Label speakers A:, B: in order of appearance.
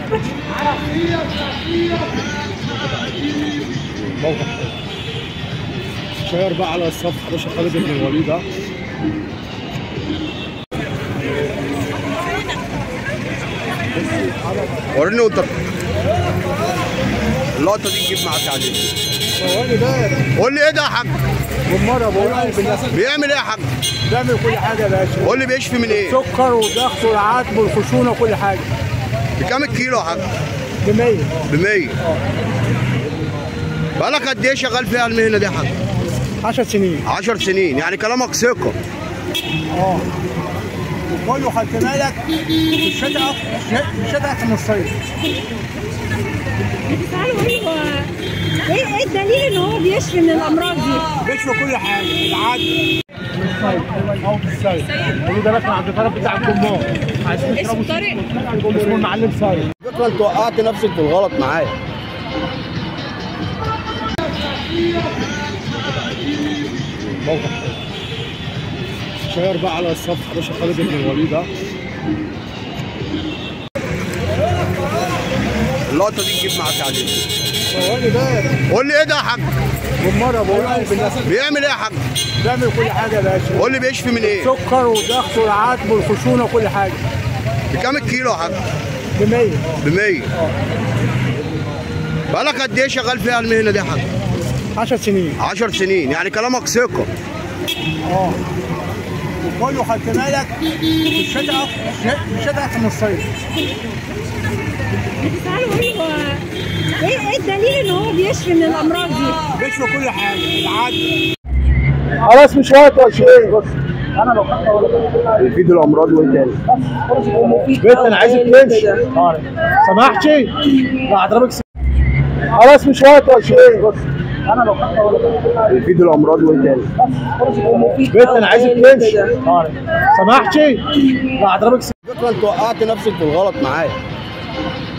A: موقع شير بقى على الصفحه باشا خالد بن الوليد ده
B: وريني وانت اللقطه دي تجيب معاك عليه
A: ثواني بقى
B: قول لي ايه ده يا حاج
A: بالمره بقول لك بالناس
B: بيعمل ايه يا حاج
A: بيعمل كل حاجه يا باشا
B: قول لي بيشفي من ايه
A: سكر وضغط والعتب والخشونه وكل حاجه
B: بكام الكيلو يا حاج
A: ب 100
B: ب 100 بقالك قد ايه شغال فيها المهنه دي يا حاج
A: 10 سنين
B: 10 سنين يعني كلامك ثقه
A: اه وكله خدت بالك في الشتاء في الشتاء احسن من الصيف
C: بتسأله ايه هو ايه ايه الدليل ان هو بيشفي من الامراض دي؟
A: بيشفى كل حاجه العدل او في الصيف قولوا ده رقم عبد الطرف بتاع الجمهور عايزين يشربوا
C: طارق؟
A: اسمه المعلم سايق
B: فكره انت وقعت نفسك في الغلط معايا
A: موقع شير بقى على الصفحه باشا خالد بن الوليد ده
B: اللقطه دي تجيب معاك عليه
A: ثواني بقى
B: قول لي ايه ده يا حاج
A: بالمره بقول لك بالناس
B: بيعمل ايه يا حاج
A: بيعمل كل حاجه يا باشا
B: قول لي بيشفي من ايه
A: سكر وضغط والعتب والخشونه وكل حاجه
B: بكام الكيلو يا حاج
A: ب 100
B: ب 100 بقالك قد ايه شغال فيها المهنه دي يا حاج
A: 10 سنين
B: 10 سنين يعني كلامك ثقه
A: اه وكله خدت بالك في الشتاء في الشتاء احسن من الصيف
C: بتسأله ايه هو ايه ايه الدليل ان هو بيشفي من الامراض دي؟
A: بيشفى كل حاجه العدل خلاص مش وقت ولا شيء بص انا بفكر
B: يفيد الامراض وايه تاني
A: بنت انا عايزك تمشي سمحتي لا اضربك س- خلاص مش وقت ولا شيء بص انا بفكر
B: يفيد الامراض وايه تاني
A: بنت انا عايزك تمشي سمحتي لا اضربك س-
B: فكره انت وقعت نفسك في الغلط معايا